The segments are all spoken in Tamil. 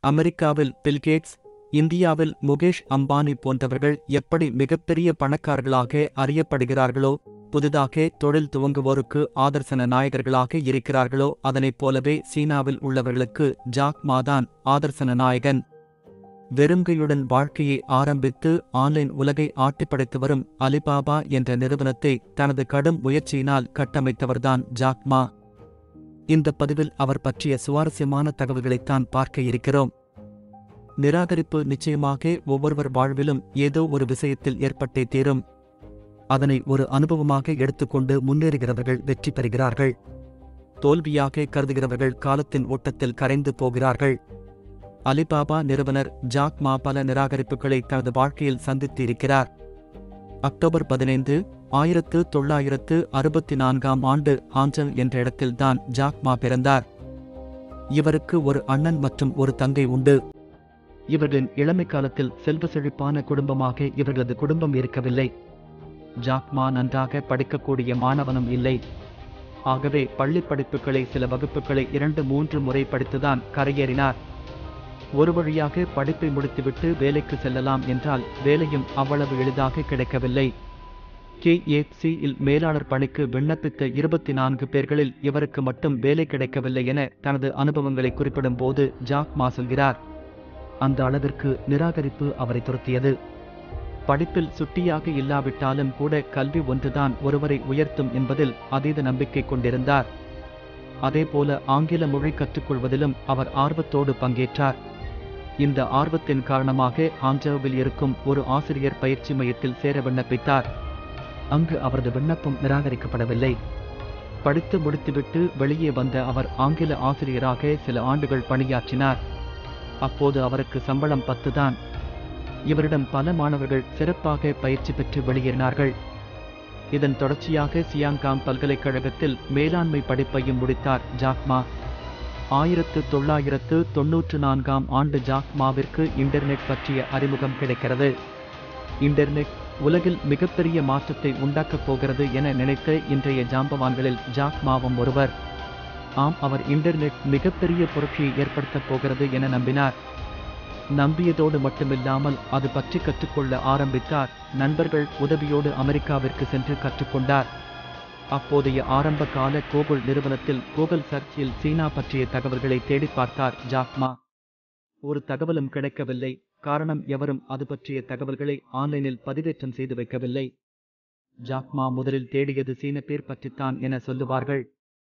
அமெரிக்காவில் பில்கேட்ஸ் இந்தியாவில் முகேஷ் அம்பானி போன்றவர்கள் எப்படி மிகப்பெரிய பணக்காரர்களாக அறியப்படுகிறார்களோ புதிதாக தொழில் துவங்குவோருக்கு ஆதர்சன நாயகர்களாக இருக்கிறார்களோ அதனைப் போலவே சீனாவில் உள்ளவர்களுக்கு ஜாக் மாதான் ஆதர்சன நாயகன் வெறுங்கையுடன் வாழ்க்கையை ஆரம்பித்து ஆன்லைன் உலகை ஆட்டிப்படைத்து வரும் அலிபாபா என்ற நிறுவனத்தை தனது கடும் முயற்சியினால் கட்டமைத்தவர்தான் ஜாக் மா இந்த பதிவில் அவர் பற்றிய சுவாரஸ்யமான தகவல்களைத்தான் பார்க்க இருக்கிறோம் நிராகரிப்பு நிச்சயமாக ஒவ்வொருவர் வாழ்விலும் ஏதோ ஒரு விஷயத்தில் ஏற்பட்டே தீரும் அதனை ஒரு அனுபவமாக எடுத்துக்கொண்டு முன்னேறுகிறவர்கள் வெற்றி பெறுகிறார்கள் தோல்வியாக கருதுகிறவர்கள் காலத்தின் ஓட்டத்தில் கரைந்து போகிறார்கள் அலிபாபா நிறுவனர் ஜாக் மா பல நிராகரிப்புகளை தனது வாழ்க்கையில் சந்தித்து இருக்கிறார் அக்டோபர் பதினைந்து ஆயிரத்து தொள்ளாயிரத்து அறுபத்தி நான்காம் ஆண்டு ஆஞ்சல் என்ற இடத்தில்தான் ஜாக் மா பிறந்தார் இவருக்கு ஒரு அண்ணன் மற்றும் ஒரு தங்கை உண்டு இவர்களின் இளமை காலத்தில் செல்வ செழிப்பான குடும்பமாக இவர்களது குடும்பம் இருக்கவில்லை ஜாக்மா நன்றாக படிக்கக்கூடிய மாணவனும் இல்லை ஆகவே பள்ளி படிப்புகளை சில வகுப்புகளை இரண்டு மூன்று முறை படித்துதான் கரையேறினார் ஒரு வழியாக படிப்பை முடித்துவிட்டு வேலைக்கு செல்லலாம் என்றால் வேலையும் அவ்வளவு எளிதாக கிடைக்கவில்லை கே இல் மேலாளர் பணிக்கு விண்ணப்பித்த இருபத்தி நான்கு பேர்களில் இவருக்கு மட்டும் வேலை கிடைக்கவில்லை என தனது அனுபவங்களை குறிப்பிடும் போது ஜாக் மா சொல்கிறார் அந்த அளவிற்கு நிராகரிப்பு அவரை துரத்தியது படிப்பில் சுட்டியாக இல்லாவிட்டாலும் கூட கல்வி ஒன்றுதான் ஒருவரை உயர்த்தும் என்பதில் அதீத நம்பிக்கை கொண்டிருந்தார் அதேபோல ஆங்கில மொழி கற்றுக்கொள்வதிலும் அவர் ஆர்வத்தோடு பங்கேற்றார் இந்த ஆர்வத்தின் காரணமாக ஆஞ்சோவில் இருக்கும் ஒரு ஆசிரியர் பயிற்சி மையத்தில் சேர விண்ணப்பித்தார் அங்கு அவரது விண்ணப்பம் நிராகரிக்கப்படவில்லை படித்து முடித்துவிட்டு வெளியே வந்த அவர் ஆங்கில ஆசிரியராக சில ஆண்டுகள் பணியாற்றினார் அப்போது அவருக்கு சம்பளம் பத்து தான் இவரிடம் பல மாணவர்கள் சிறப்பாக பயிற்சி பெற்று வெளியேறினார்கள் இதன் தொடர்ச்சியாக சியாங்காங் பல்கலைக்கழகத்தில் மேலாண்மை படிப்பையும் முடித்தார் ஜாக்மா ஆயிரத்து தொள்ளாயிரத்து தொன்னூற்று நான்காம் ஆண்டு ஜாக்மாவிற்கு இன்டர்நெட் பற்றிய அறிமுகம் கிடைக்கிறது இன்டர்நெட் உலகில் மிகப்பெரிய மாற்றத்தை உண்டாக்கப் போகிறது என நினைத்த இன்றைய ஜாம்பவான்களில் ஜாக்மாவும் ஒருவர் ஆம் அவர் இன்டர்நெட் மிகப்பெரிய புரட்சியை ஏற்படுத்தப் போகிறது என நம்பினார் நம்பியதோடு மட்டுமில்லாமல் அது பற்றி கற்றுக்கொள்ள ஆரம்பித்தார் நண்பர்கள் உதவியோடு அமெரிக்காவிற்கு சென்று கற்றுக்கொண்டார் அப்போதைய ஆரம்ப கால கோகுல் நிறுவனத்தில் கூகுள் சர்ச்சில் சீனா பற்றிய தகவல்களை தேடிப் பார்த்தார் ஜாக்மா ஒரு தகவலும் கிடைக்கவில்லை காரணம் எவரும் அது பற்றிய தகவல்களை ஆன்லைனில் பதிவேற்றம் செய்து வைக்கவில்லை ஜாக்மா முதலில் தேடியது சீன பேர் பற்றித்தான் என சொல்லுவார்கள்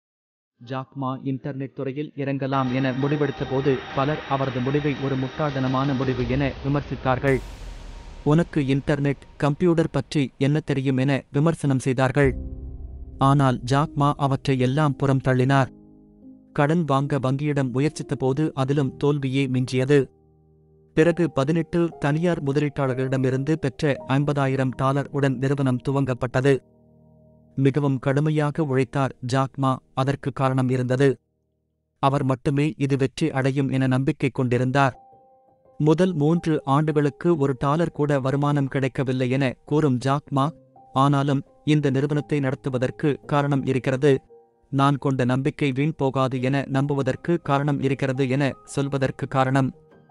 ஜாக்மா இன்டர்நெட் துறையில் இறங்கலாம் என முடிவெடுத்த போது பலர் அவரது முடிவை ஒரு முட்டாள்தனமான முடிவு என விமர்சித்தார்கள் உனக்கு இன்டர்நெட் கம்ப்யூட்டர் பற்றி என்ன தெரியும் என விமர்சனம் செய்தார்கள் ஆனால் ஜாக்மா அவற்றை எல்லாம் புறம் தள்ளினார் கடன் வாங்க வங்கியிடம் முயற்சித்த போது அதிலும் தோல்வியே மிஞ்சியது பிறகு பதினெட்டு தனியார் முதலீட்டாளர்களிடமிருந்து பெற்ற ஐம்பதாயிரம் டாலர் உடன் நிறுவனம் துவங்கப்பட்டது மிகவும் கடுமையாக உழைத்தார் ஜாக்மா அதற்கு காரணம் இருந்தது அவர் மட்டுமே இது வெற்றி அடையும் என நம்பிக்கை கொண்டிருந்தார் முதல் மூன்று ஆண்டுகளுக்கு ஒரு டாலர் கூட வருமானம் கிடைக்கவில்லை என கூறும் ஜாக்மா ஆனாலும் இந்த நிறுவனத்தை நடத்துவதற்கு காரணம் இருக்கிறது நான் கொண்ட நம்பிக்கை வீண் போகாது என நம்புவதற்கு காரணம் இருக்கிறது என சொல்வதற்கு காரணம்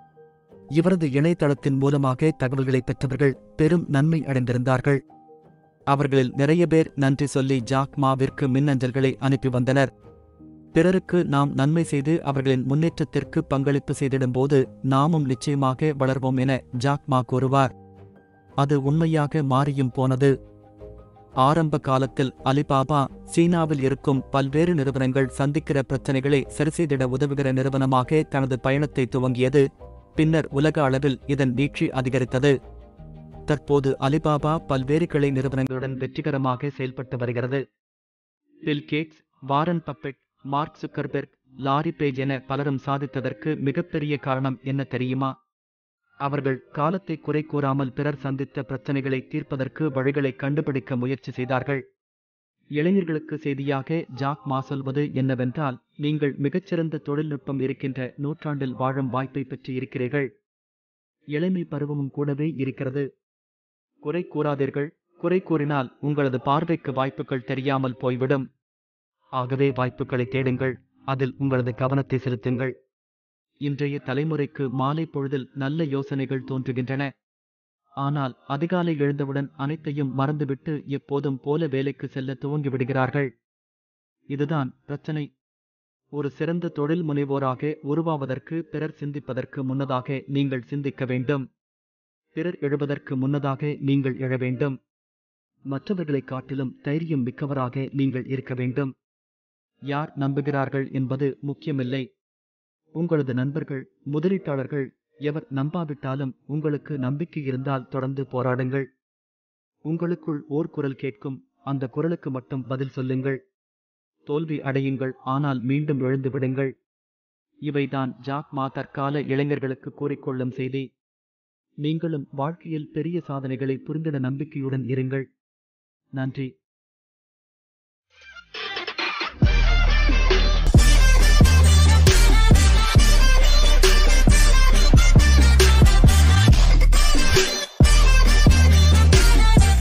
இவரது இணையதளத்தின் மூலமாக தகவல்களை பெற்றவர்கள் பெரும் நன்மை அடைந்திருந்தார்கள் அவர்களில் நிறைய பேர் நன்றி சொல்லி ஜாக் மாவிற்கு மின்னஞ்சல்களை அனுப்பி வந்தனர் பிறருக்கு நாம் நன்மை செய்து அவர்களின் முன்னேற்றத்திற்கு பங்களிப்பு செய்திடும்போது நாமும் நிச்சயமாக வளர்வோம் என ஜாக் மா கூறுவார் அது உண்மையாக மாறியும் போனது ஆரம்ப காலத்தில் அலிபாபா சீனாவில் இருக்கும் பல்வேறு நிறுவனங்கள் சந்திக்கிற பிரச்சனைகளை சரிசெய்திட உதவுகிற நிறுவனமாக தனது பயணத்தை துவங்கியது பின்னர் உலக அளவில் இதன் நீட்சி அதிகரித்தது தற்போது அலிபாபா பல்வேறு கிளை நிறுவனங்களுடன் வெற்றிகரமாக செயல்பட்டு வருகிறது Bill Gates Warren Buffett Mark Zuckerberg Larry Page என பலரும் சாதித்ததற்கு மிகப்பெரிய காரணம் என்ன தெரியுமா அவர்கள் காலத்தை குறை கூறாமல் பிறர் சந்தித்த பிரச்சனைகளை தீர்ப்பதற்கு வழிகளை கண்டுபிடிக்க முயற்சி செய்தார்கள் இளைஞர்களுக்கு செய்தியாக ஜாக் மா சொல்வது என்னவென்றால் நீங்கள் மிகச்சிறந்த தொழில்நுட்பம் இருக்கின்ற நூற்றாண்டில் வாழும் வாய்ப்பை பெற்று இருக்கிறீர்கள் இளமை பருவமும் கூடவே இருக்கிறது குறை கூறாதீர்கள் குறை கூறினால் உங்களது பார்வைக்கு வாய்ப்புகள் தெரியாமல் போய்விடும் ஆகவே வாய்ப்புகளை தேடுங்கள் அதில் உங்களது கவனத்தை செலுத்துங்கள் இன்றைய தலைமுறைக்கு மாலை பொழுதில் நல்ல யோசனைகள் தோன்றுகின்றன ஆனால் அதிகாலை எழுந்தவுடன் அனைத்தையும் மறந்துவிட்டு எப்போதும் போல வேலைக்கு செல்ல துவங்கிவிடுகிறார்கள் இதுதான் பிரச்சனை ஒரு சிறந்த தொழில் முனைவோராக உருவாவதற்கு பிறர் சிந்திப்பதற்கு முன்னதாக நீங்கள் சிந்திக்க வேண்டும் பிறர் எழுவதற்கு முன்னதாக நீங்கள் எழ வேண்டும் மற்றவர்களைக் காட்டிலும் தைரியம் மிக்கவராக நீங்கள் இருக்க வேண்டும் யார் நம்புகிறார்கள் என்பது முக்கியமில்லை உங்களது நண்பர்கள் முதலீட்டாளர்கள் எவர் நம்பாவிட்டாலும் உங்களுக்கு நம்பிக்கை இருந்தால் தொடர்ந்து போராடுங்கள் உங்களுக்குள் ஓர் குரல் கேட்கும் அந்த குரலுக்கு மட்டும் பதில் சொல்லுங்கள் தோல்வி அடையுங்கள் ஆனால் மீண்டும் எழுந்து விடுங்கள் இவைதான் ஜாக் மா தற்கால இளைஞர்களுக்கு கூறிக்கொள்ளும் செய்தி நீங்களும் வாழ்க்கையில் பெரிய சாதனைகளை புரிந்திட நம்பிக்கையுடன் இருங்கள் நன்றி